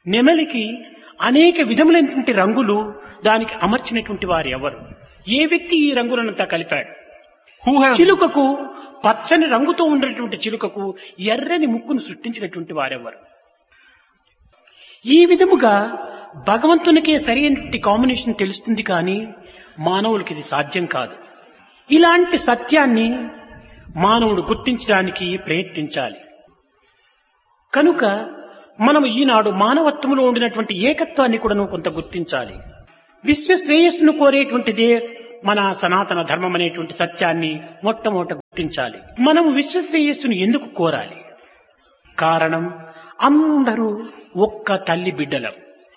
నెమలికి అనేక విధములైనటువంటి రంగులు దానికి అమర్చినటువంటి వారు ఎవరు ఏ వ్యక్తి ఈ రంగులనంతా కలిపాడు Who has చిలుకకు పచ్చని రంగుతో ఉండేటువంటి చిలుకకు ఎర్రని ముక్కును సృష్టించినటువంటి వారెవరు ఈ విధముగా భగవంతునికే సరైనటువంటి కాంబినేషన్ తెలుస్తుంది కానీ మానవులకి ఇది సాధ్యం కాదు ఇలాంటి సత్యాన్ని మానవుడు గుర్తించడానికి ప్రయత్నించాలి కనుక మనం ఈనాడు మానవత్వంలో ఉండినటువంటి ఏకత్వాన్ని కూడా కొంత గుర్తించాలి విశ్వ శ్రేయస్సును కోరేటువంటిదే మన సనాతన ధర్మం అనేటువంటి సత్యాన్ని మొట్టమొదట గుర్తించాలి మనం విశ్వ శ్రేయస్సును ఎందుకు కోరాలి కారణం అందరూ ఒక్క తల్లి బిడ్డలం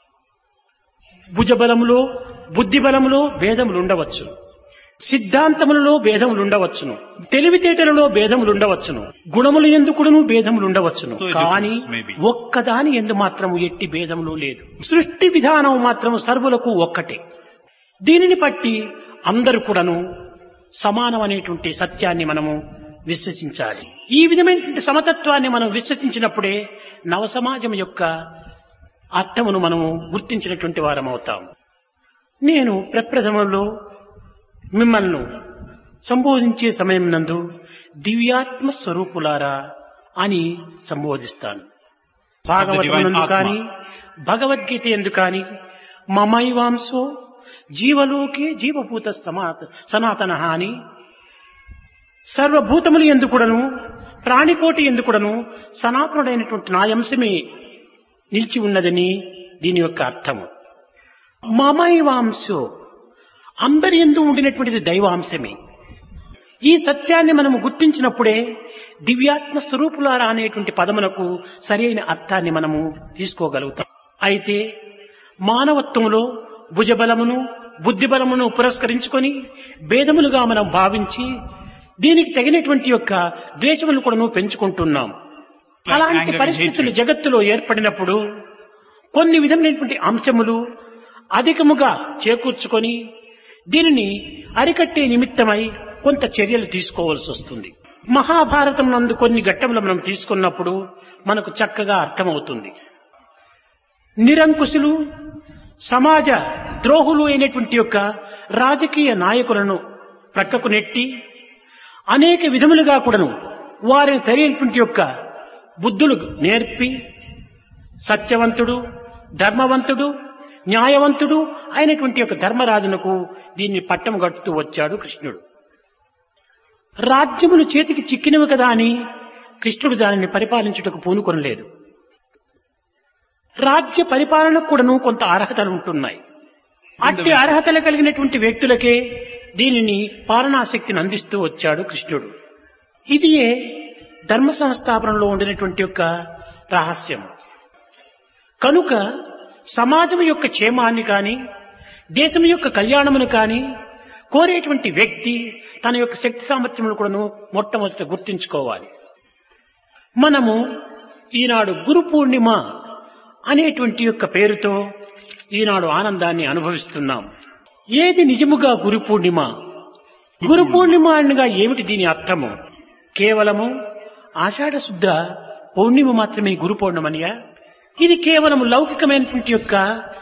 భుజబలములో బుద్ధి బలములో భేదములు ఉండవచ్చు సిద్ధాంతములలో భేదములు ఉండవచ్చును తెలివితేటలలో భేదములు ఉండవచ్చును గుణములు ఎందుకుడును భేదములు ఉండవచ్చును So a కానీ difference may be. ఒక్కదాని ఎందు మాత్రము ఎట్టి భేదములు లేదు సృష్టి విధానం మాత్రం సర్వులకు ఒక్కటే దీనిని బట్టి అందరూ కూడాను సమానం అనేటువంటి సత్యాన్ని మనము విశ్వసించాలి ఈ విధమైనటువంటి సమతత్వాన్ని మనం విశ్వసించినప్పుడే నవ సమాజం యొక్క అర్థమును మనము గుర్తించినటువంటి వారం అవుతాం నేను ప్రప్రథమంలో మిమ్మల్ని సంబోధించే సమయం నందు దివ్యాత్మ స్వరూపులారా అని సంబోధిస్తాను భాగవతమునందు ఆత్మ. కాని భగవద్గీత ఎందు కాని మమైవాంశో జీవలోకే జీవభూత సమాత సనాతన అని సర్వభూతములు ఎందుకుడను ప్రాణికోటి ఎందుకుడను సనాతనుడైనటువంటి నా అంశమే నిలిచి ఉన్నదని దీని యొక్క అర్థము మమైవాంశో అందరి ఎందు ఉండినటువంటిది దైవాంశమే ఈ సత్యాన్ని మనము గుర్తించినప్పుడే దివ్యాత్మ స్వరూపులారా అనేటువంటి పదమునకు సరైన అర్థాన్ని మనము తీసుకోగలుగుతాం అయితే మానవత్వంలో భుజబలమును బుద్ధిబలమును పురస్కరించుకొని భేదములుగా మనం భావించి దీనికి తగినటువంటి యొక్క ద్వేషములు కూడాను పెంచుకుంటున్నాం అలాంటి anger and పరిస్థితులు hatred. జగత్తులో ఏర్పడినప్పుడు కొన్ని విధమైనటువంటి అంశములు అధికముగా చేకూర్చుకొని దీనిని అరికట్టే నిమిత్తమై కొంత చర్యలు తీసుకోవాల్సి వస్తుంది మహాభారతం నందు కొన్ని ఘట్టములు మనం తీసుకున్నప్పుడు మనకు చక్కగా అర్థమవుతుంది నిరంకుశులు సమాజ ద్రోహులు అయినటువంటి యొక్క రాజకీయ నాయకులను ప్రక్కకు నెట్టి అనేక విధములుగా కూడాను వారిని తగినటువంటి యొక్క బుద్ధులు నేర్పి సత్యవంతుడు ధర్మవంతుడు న్యాయవంతుడు అయినటువంటి యొక్క ధర్మరాజునకు దీన్ని పట్టం కట్టుతూ వచ్చాడు కృష్ణుడు రాజ్యములు చేతికి చిక్కినవి కదా అని కృష్ణుడు దానిని పరిపాలించుటకు పూనుకొనలేదు రాజ్య పరిపాలనకు కూడాను కొంత అర్హతలు ఉంటున్నాయి అట్టి అర్హతలు కలిగినటువంటి వ్యక్తులకే దీనిని పాలనాశక్తిని అందిస్తూ వచ్చాడు కృష్ణుడు ఇదియే ధర్మ సంస్థాపనలో ఉండినటువంటి యొక్క రహస్యం కనుక సమాజం యొక్క క్షేమాన్ని కాని దేశం యొక్క కళ్యాణమును కాని కోరేటువంటి వ్యక్తి తన యొక్క శక్తి సామర్థ్యములు కూడాను మొట్టమొదట గుర్తించుకోవాలి మనము ఈనాడు గురు పూర్ణిమ అనేటువంటి యొక్క పేరుతో ఈనాడు ఆనందాన్ని అనుభవిస్తున్నాం ఏది నిజముగా గురు పూర్ణిమ గురు పూర్ణిమ అనగా ఏమిటి దీని అర్థము కేవలము ఆషాఢ శుద్ధ పౌర్ణిమ మాత్రమే గురు పౌర్ణమనియా ఇది కేవలం లౌకికమైనటువంటి యొక్క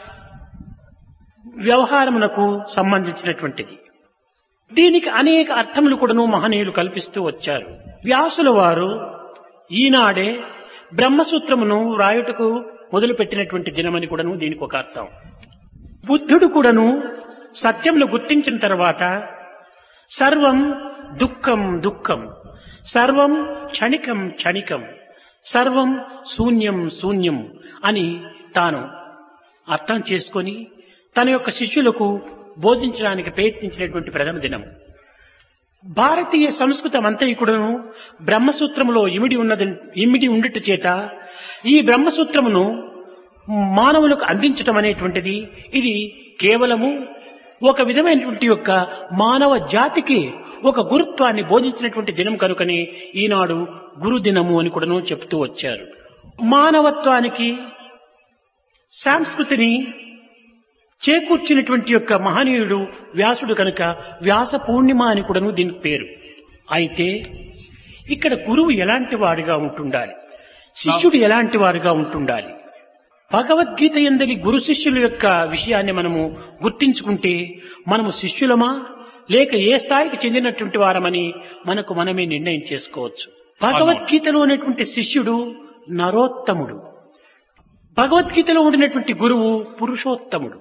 వ్యవహారమునకు సంబంధించినటువంటిది దీనికి అనేక అర్థములు కూడాను మహనీయులు కల్పిస్తూ వచ్చారు వ్యాసుల వారు ఈనాడే బ్రహ్మసూత్రమును రాయుటకు మొదలుపెట్టినటువంటి దినమని కూడాను దీనికి ఒక అర్థం బుద్ధుడు కూడాను సత్యమును గుర్తించిన తర్వాత సర్వం దుఃఖం దుఃఖం సర్వం క్షణికం క్షణికం సర్వం శూన్యం శూన్యం అని తాను అర్థం చేసుకొని తన యొక్క శిష్యులకు బోధించడానికి ప్రయత్నించినటువంటి ప్రథమ దినం భారతీయ సంస్కృతం అంతయుకుడును బ్రహ్మసూత్రములో ఇమిడి ఉన్నది ఇమిడి ఉండుట చేత ఈ బ్రహ్మసూత్రమును మానవులకు అందించటం అనేటువంటిది ఇది కేవలము ఒక విధమైనటువంటి యొక్క మానవ జాతికి ఒక గురుత్వాన్ని బోధించినటువంటి దినం కనుకనే ఈనాడు గురు దినము అని కూడాను చెప్తూ వచ్చారు మానవత్వానికి సంస్కృతిని చేకూర్చినటువంటి యొక్క మహనీయుడు వ్యాసుడు కనుక వ్యాస పూర్ణిమ అని కూడాను దీనికి పేరు అయితే ఇక్కడ గురువు ఎలాంటి వాడిగా ఉంటుండాలి శిష్యుడు ఎలాంటి వాడిగా ఉంటుండాలి భగవద్గీత ఎందలి గురు శిష్యుల యొక్క విషయాన్ని మనము గుర్తించుకుంటే మనము శిష్యులమా లేక ఏ స్థాయికి చెందినటువంటి వారమని మనకు మనమే నిర్ణయం చేసుకోవచ్చు భగవద్గీతలో ఉన్నటువంటి శిష్యుడు నరోత్తముడు భగవద్గీతలో ఉండినటువంటి గురువు పురుషోత్తముడు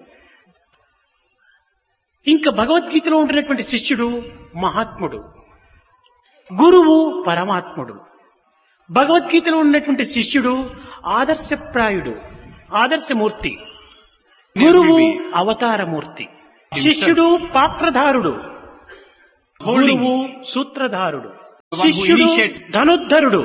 ఇంకా భగవద్గీతలో ఉండినటువంటి శిష్యుడు మహాత్ముడు గురువు పరమాత్ముడు భగవద్గీతలో ఉన్నటువంటి శిష్యుడు ఆదర్శప్రాయుడు ఆదర్శమూర్తి గురువు అవతారమూర్తి శిష్యుడు పాత్రధారుడు గురువు సూత్రధారుడు The one who శిష్యుడు initiates- ధనుద్ధరుడు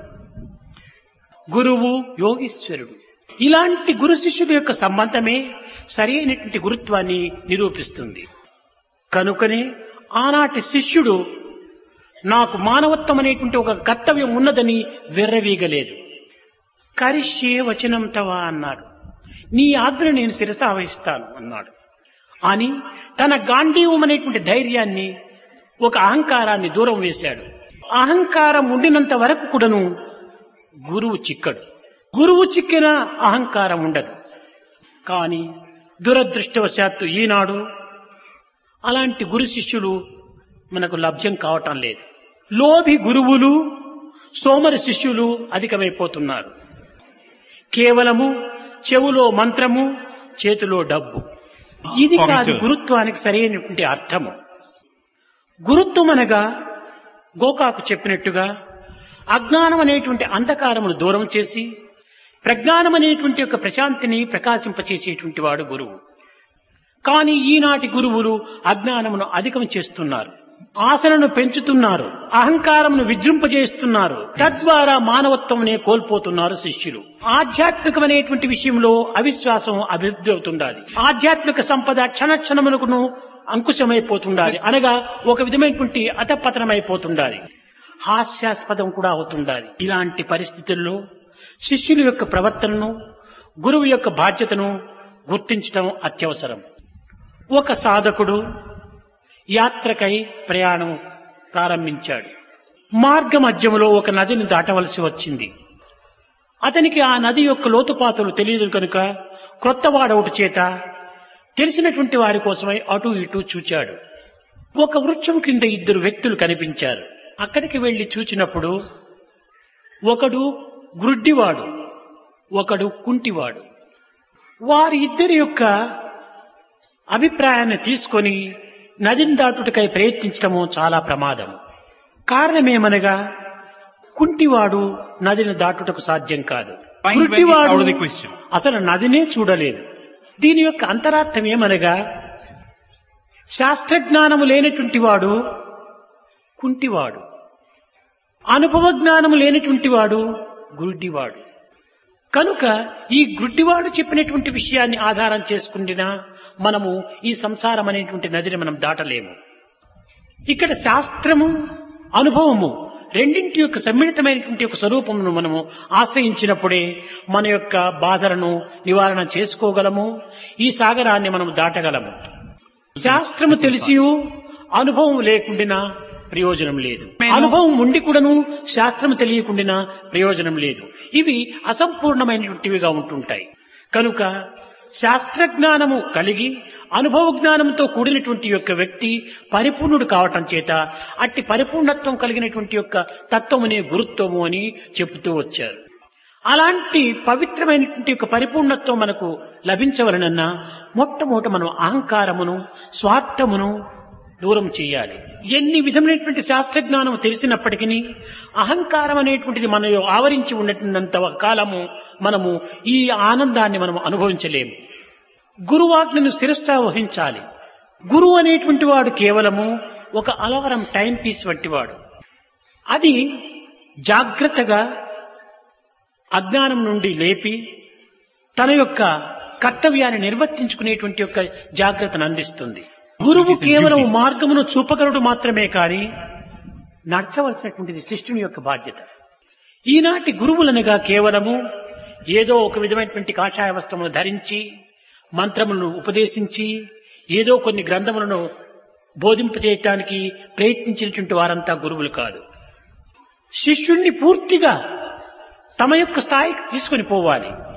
గురువు యోగీశ్వరుడు ఇలాంటి గురు శిష్యుల యొక్క సంబంధమే సరి అయినటువంటి గురుత్వాన్ని నిరూపిస్తుంది కనుకనే ఆనాటి శిష్యుడు నాకు మానవత్వం అనేటువంటి ఒక కర్తవ్యం ఉన్నదని వెర్రవీగలేదు కరిష్యే వచనం తవా అన్నాడు నీ ఆజ్ఞ నేను శిరసావహిస్తాను అన్నాడు అని తన గాంధీవం అనేటువంటి ధైర్యాన్ని ఒక అహంకారాన్ని దూరం వేశాడు అహంకారం ఉండినంత వరకు కూడాను గురువు చిక్కడు గురువు చిక్కిన అహంకారం ఉండదు కానీ దురదృష్టవశాత్తు ఈనాడు అలాంటి గురు శిష్యులు మనకు లభ్యం కావటం లేదు లోభి గురువులు సోమరి శిష్యులు అధికమైపోతున్నారు కేవలము చెవులో మంత్రము చేతిలో డబ్బు ఇది కాదు గురుత్వానికి సరైనటువంటి అర్థము గురుత్వం అనగా గోకాకు చెప్పినట్టుగా అజ్ఞానం అనేటువంటి అంధకారమును దూరం చేసి ప్రజ్ఞానం అనేటువంటి యొక్క ప్రశాంతిని ప్రకాశింపచేసేటువంటి వాడు గురువు కానీ ఈనాటి గురువులు అజ్ఞానమును అధికం చేస్తున్నారు ఆశలను పెంచుతున్నారు అహంకారమును విజృంపజేస్తున్నారు తద్వారా మానవత్వమునే కోల్పోతున్నారు శిష్యులు ఆధ్యాత్మికమైనటువంటి విషయంలో అవిశ్వాసం అభివృద్ధి అవుతుండాలి ఆధ్యాత్మిక సంపద క్షణక్షణమునకును అంకుశమైపోతుండాలి అనగా ఒక విధమైనటువంటి అధపతనమైపోతుండాలి హాస్యాస్పదం కూడా అవుతుండాలి ఇలాంటి పరిస్థితుల్లో శిష్యుల యొక్క ప్రవర్తనను గురువు యొక్క బాధ్యతను గుర్తించడం అత్యవసరం ఒక సాధకుడు యాత్రకై ప్రయాణం ప్రారంభించాడు మార్గ మధ్యములో ఒక నదిని దాటవలసి వచ్చింది అతనికి ఆ నది యొక్క లోతుపాతులు తెలియదు కనుక క్రొత్తవాడవుటి చేత తెలిసినటువంటి వారి కోసమై అటు ఇటు చూచాడు ఒక వృక్షం కింద ఇద్దరు వ్యక్తులు కనిపించారు అక్కడికి వెళ్లి చూచినప్పుడు ఒకడు గ్రుడ్డివాడు ఒకడు కుంటివాడు వారి ఇద్దరి యొక్క అభిప్రాయాన్ని తీసుకొని నదిని దాటుటకై ప్రయత్నించడము చాలా ప్రమాదం కారణమేమనగా కుంటివాడు నదిని దాటుటకు సాధ్యం కాదు Find when it's గుడ్డివాడు out of the question. అసలు నదినే చూడలేదు దీని యొక్క అంతరార్థం ఏమనగా శాస్త్రజ్ఞానము లేనటువంటి వాడు కుంటివాడు అనుభవ జ్ఞానము లేనటువంటి వాడు గుడ్డివాడు కనుక ఈ గుడ్డివాడు చెప్పినటువంటి విషయాన్ని ఆధారం చేసుకుండినా మనము ఈ సంసారం అనేటువంటి నదిని మనం దాటలేము ఇక్కడ శాస్త్రము అనుభవము రెండింటి యొక్క సమ్మిళితమైనటువంటి యొక్క స్వరూపమును మనము ఆశ్రయించినప్పుడే మన యొక్క బాధలను నివారణ చేసుకోగలము ఈ సాగరాన్ని మనం దాటగలము శాస్త్రము తెలిసి అనుభవం లేకుండినా ప్రయోజనం లేదు అనుభవం ఉండి కూడాను శాస్త్రం తెలియకుండినా ప్రయోజనం లేదు ఇవి అసంపూర్ణమైనటువంటివిగా ఉంటుంటాయి కనుక శాస్త్రజ్ఞానము కలిగి అనుభవ జ్ఞానంతో కూడినటువంటి యొక్క వ్యక్తి పరిపూర్ణుడు కావటం చేత అట్టి పరిపూర్ణత్వం కలిగినటువంటి యొక్క తత్వమునే గురుత్వము అని చెబుతూ వచ్చారు అలాంటి పవిత్రమైనటువంటి యొక్క పరిపూర్ణత్వం మనకు లభించవలనన్నా మొట్టమొదట మనం అహంకారమును స్వార్థమును దూరం చేయాలి ఎన్ని విధమైనటువంటి శాస్త్రజ్ఞానం తెలిసినప్పటికీ అహంకారం అనేటువంటిది మన ఆవరించి ఉన్నటువంటి కాలము మనము ఈ ఆనందాన్ని మనం అనుభవించలేము గురువాజ్ఞను శిరస్సా వహించాలి గురువు అనేటువంటి వాడు కేవలము ఒక అలారం టైం పీస్ వంటి వాడు అది జాగ్రత్తగా అజ్ఞానం నుండి లేపి తన యొక్క కర్తవ్యాన్ని నిర్వర్తించుకునేటువంటి యొక్క జాగ్రత్తను అందిస్తుంది గురువు కేవలం మార్గమును చూపగలడు మాత్రమే కాని నడచవలసినటువంటిది శిష్యుని యొక్క బాధ్యత ఈనాటి గురువులనగా కేవలము ఏదో ఒక విధమైనటువంటి కాషాయ వస్త్రమును ధరించి మంత్రములను ఉపదేశించి ఏదో కొన్ని గ్రంథములను బోధింపచేయటానికి ప్రయత్నించినటువంటి వారంతా గురువులు కాదు శిష్యుణ్ణి పూర్తిగా తమ యొక్క స్థాయికి తీసుకొని పోవాలి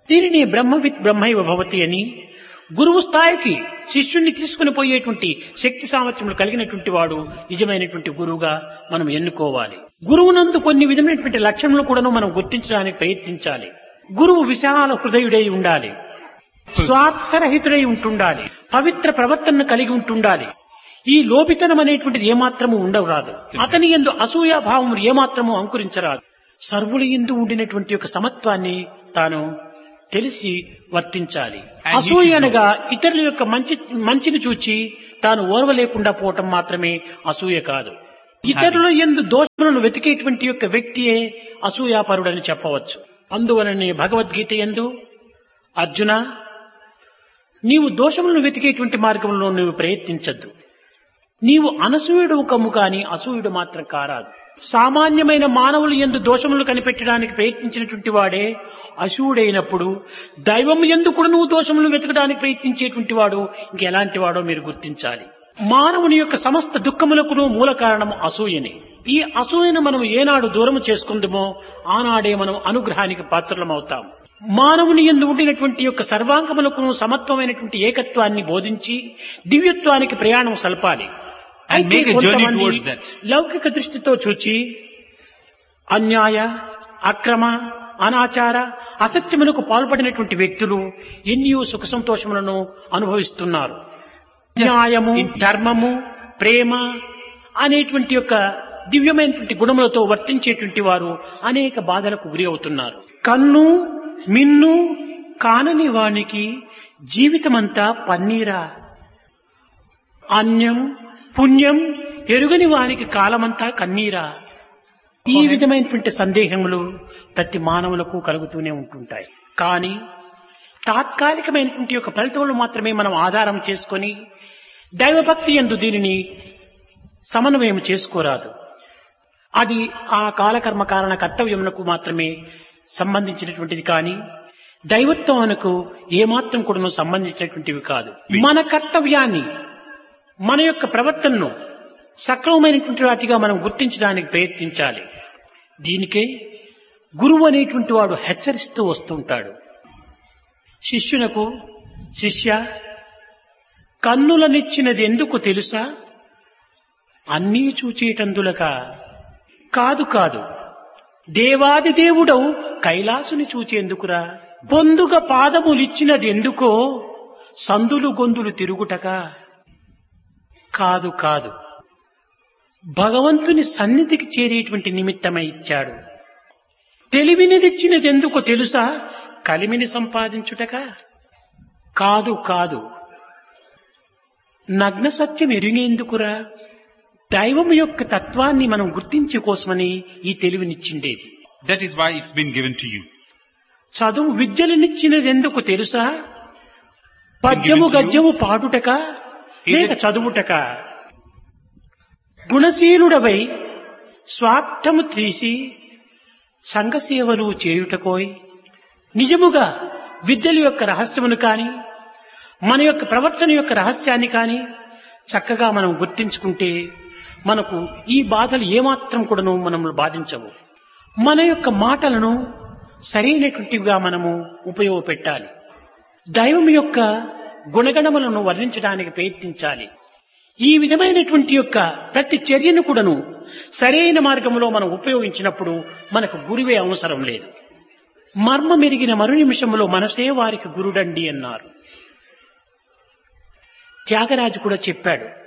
దీనిని బ్రహ్మవిత్ బ్రహ్మైవ భవతి అని గురువు స్థాయికి శిష్యుణ్ణి తీసుకుని పోయేటువంటి శక్తి సామర్థ్యములు కలిగినటువంటి వాడు నిజమైనటువంటి గురువుగా మనం ఎన్నుకోవాలి గురువునందు కొన్ని విధమైనటువంటి లక్షణములు కూడాను మనం గుర్తించడానికి ప్రయత్నించాలి గురువు విశాల హృదయుడై ఉండాలి స్వార్థరహితుడై ఉంటుండాలి పవిత్ర ప్రవర్తనను కలిగి ఉంటుండాలి ఈ లోపితనం అనేటువంటిది ఏమాత్రము ఉండరాదు అతని ఎందు అసూయా భావములు ఏమాత్రము అంకురించరాదు సర్వుల ఎందు ఉండినటువంటి యొక్క సమత్వాన్ని తాను తెలిసి వర్తించాలి And he అసూయ should అనగా ఇతరుల యొక్క మంచి మంచిని చూచి తాను ఓర్వలేకుండా పోవటం మాత్రమే అసూయ కాదు ఇతరుల ఎందు దోషములను వెతికేటువంటి యొక్క వ్యక్తియే అసూయాపరుడని చెప్పవచ్చు అందువలనే భగవద్గీత ఎందు అర్జున నీవు దోషములను వెతికేటువంటి మార్గంలో నువ్వు ప్రయత్నించద్దు నీవు అనసూయుడు కమ్ము కాని అసూయుడు మాత్రం కారాదు సామాన్యమైన మానవులు ఎందు దోషములు కనిపెట్టడానికి ప్రయత్నించినటువంటి వాడే అసూయుడైనప్పుడు దైవం ఎందు కూడా నువ్వు దోషములను వెతకడానికి ప్రయత్నించేటువంటి వాడు ఇంకెలాంటి వాడో మీరు గుర్తించాలి మానవుని యొక్క సమస్త దుఃఖములకును మూల కారణము అసూయని ఈ అసూయను మనం ఏనాడు దూరము చేసుకుందామో ఆనాడే మనం అనుగ్రహానికి పాత్రలమవుతాం మానవుని ఎందు ఉండినటువంటి యొక్క సర్వాంగములకు సమత్వమైనటువంటి ఏకత్వాన్ని బోధించి దివ్యత్వానికి ప్రయాణం సల్పాలి And అయితే make a journey కొంతమంది towards that. లౌకిక దృష్టితో చూచి అన్యాయ అక్రమ అనాచార అసత్యములకు పాల్పడినటువంటి వ్యక్తులు ఎన్నో సుఖ సంతోషములను అనుభవిస్తున్నారు న్యాయము ధర్మము ప్రేమ అనేటువంటి యొక్క దివ్యమైనటువంటి గుణములతో వర్తించేటువంటి వారు అనేక బాధలకు గురి అవుతున్నారు కన్ను మిన్ను కానని వానికి జీవితమంతా పన్నీరా అన్యం పుణ్యం ఎరుగని వానికి కాలమంతా కన్నీరా ఈ విధమైనటువంటి సందేహములు ప్రతి మానవులకు కలుగుతూనే ఉంటుంటాయి కానీ తాత్కాలికమైనటువంటి యొక్క ఫలితములు మాత్రమే మనం ఆధారం చేసుకొని దైవభక్తి ఎందు దీనిని సమన్వయం చేసుకోరాదు అది ఆ కాలకర్మ కారణ కర్తవ్యమునకు మాత్రమే సంబంధించినటువంటిది కానీ దైవత్వమునకు ఏమాత్రం కూడా సంబంధించినటువంటివి కాదు మన కర్తవ్యాన్ని మన యొక్క ప్రవర్తనను సక్రమమైనటువంటి వాటిగా మనం గుర్తించడానికి ప్రయత్నించాలి దీనికే గురువు అనేటువంటి వాడు హెచ్చరిస్తూ వస్తుంటాడు శిష్యునకు శిష్య కన్నులనిచ్చినది ఎందుకు తెలుసా అన్నీ చూచేటందులక కాదు కాదు దేవాది దేవుడవు కైలాసుని చూచేందుకురా పొందుగ పాదములిచ్చినది ఎందుకో సందులు గొంతులు తిరుగుటక కాదు కాదు భగవంతుని సన్నిధికి చేరేటువంటి నిమిత్తమై ఇచ్చాడు తెలివినిదిచ్చినది ఎందుకు తెలుసా కలిమిని సంపాదించుటక కాదు కాదు నగ్న సత్యం ఎరిగేందుకురా దైవం యొక్క తత్వాన్ని మనం గుర్తించే కోసమని ఈ తెలివినిచ్చిండేది That is why it's been given to you. చదువు విద్యలనిచ్చినది ఎందుకు తెలుసా పద్యము గద్యము పాడుటక లేక చదువుటక గుణశీలుడవై స్వార్థము తీసి సంఘసేవలు చేయుటకోయ్ నిజముగా విద్యల యొక్క రహస్యమును కాని మన యొక్క ప్రవర్తన యొక్క రహస్యాన్ని కాని చక్కగా మనం గుర్తించుకుంటే మనకు ఈ బాధలు ఏమాత్రం కూడాను మనల్ని బాధించవు మన యొక్క మాటలను సరైనటువంటివిగా మనము ఉపయోగపెట్టాలి దైవం యొక్క గుణగణములను వర్ణించడానికి ప్రయత్నించాలి ఈ విధమైనటువంటి యొక్క ప్రతి చర్యను కూడాను సరైన మార్గంలో మనం ఉపయోగించినప్పుడు మనకు గురువే అవసరం లేదు మర్మ మెరిగిన మరు నిమిషంలో మనసే వారికి గురుడండి అన్నారు త్యాగరాజు కూడా చెప్పాడు